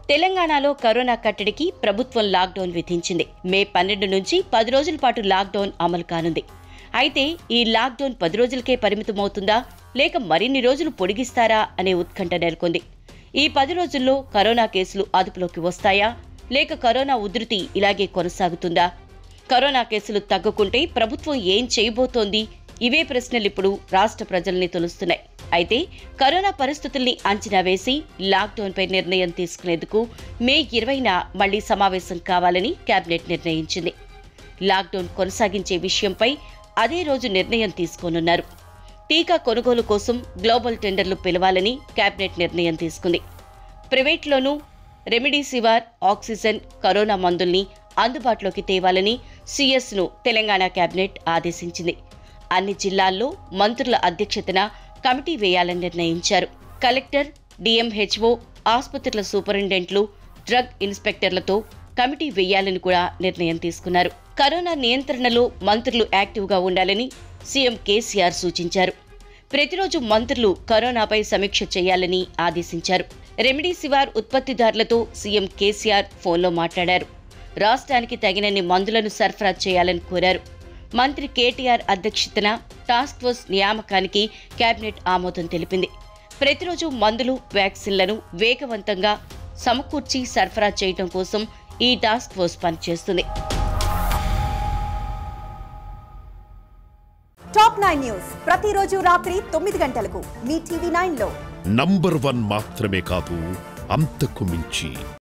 తెలంగాణలో కరోనా కట్టడికి ప్రభుత్వం లాక్డౌన్ విధించింది మే పన్నెండు నుంచి పది రోజుల పాటు లాక్డౌన్ అమలు కానుంది అయితే ఈ లాక్డౌన్ పది రోజులకే పరిమితమవుతుందా లేక మరిన్ని రోజులు పొడిగిస్తారా అనే ఉత్కంఠ నెలకొంది ఈ పది రోజుల్లో కరోనా కేసులు అదుపులోకి వస్తాయా లేక కరోనా ఉధృతి ఇలాగే కొనసాగుతుందా కరోనా కేసులు తగ్గుకుంటే ప్రభుత్వం ఏం చేయబోతోంది ఇవే ప్రశ్నలు ఇప్పుడు రాష్ట్ర ప్రజల్ని తొలుస్తున్నాయి అయితే కరోనా పరిస్థితుల్ని అంచనా వేసి లాక్డౌన్పై నిర్ణయం తీసుకునేందుకు మే ఇరవైన మళ్లీ సమావేశం కావాలని కేబినెట్ నిర్ణయించింది లాక్డౌన్ కొనసాగించే విషయంపై అదే రోజు నిర్ణయం తీసుకోనున్నారు టీకా కొనుగోలు కోసం గ్లోబల్ టెండర్లు పిలవాలని కేబినెట్ నిర్ణయం తీసుకుంది ప్రైవేట్లోనూ రెమిడీసివార్ ఆక్సిజన్ కరోనా మందుల్ని అందుబాటులోకి తేవాలని సీఎస్ను తెలంగాణ కేబినెట్ ఆదేశించింది అన్ని జిల్లాల్లో మంత్రుల అధ్యక్షతన కమిటీ వేయాలని నిర్ణయించారు కలెక్టర్ డిఎంహెచ్ఓ ఆసుపత్రుల సూపరింటెండెంట్లు డ్రగ్ ఇన్స్పెక్టర్లతో కమిటీ వేయాలని కూడా నిర్ణయం తీసుకున్నారు కరోనా నియంత్రణలో మంత్రులు యాక్టివ్గా ఉండాలని సీఎం కేసీఆర్ సూచించారు ప్రతిరోజు మంత్రులు కరోనాపై సమీక్ష చేయాలని ఆదేశించారు రెమిడీసివార్ ఉత్పత్తిదారులతో సీఎం కేసీఆర్ ఫోన్లో మాట్లాడారు రాష్ట్రానికి తగినన్ని మందులను సరఫరా చేయాలని కోరారు మంత్రి కేటీఆర్ అధ్యక్షతన టాస్క్ ఫోర్స్ నియామకానికి కేబినెట్ ఆమోదం తెలిపింది ప్రతిరోజు మందులు వ్యాక్సిన్లను వేగవంతంగా సమకూర్చి సరఫరా చేయడం కోసం ఈ టాస్క్ ఫోర్స్ పనిచేస్తుంది టాప్ నైన్ న్యూస్ ప్రతిరోజు రాత్రి తొమ్మిది గంటలకు మీ టీవీ నైన్ లో నంబర్ వన్ మాత్రమే కాదు అంతకు మించి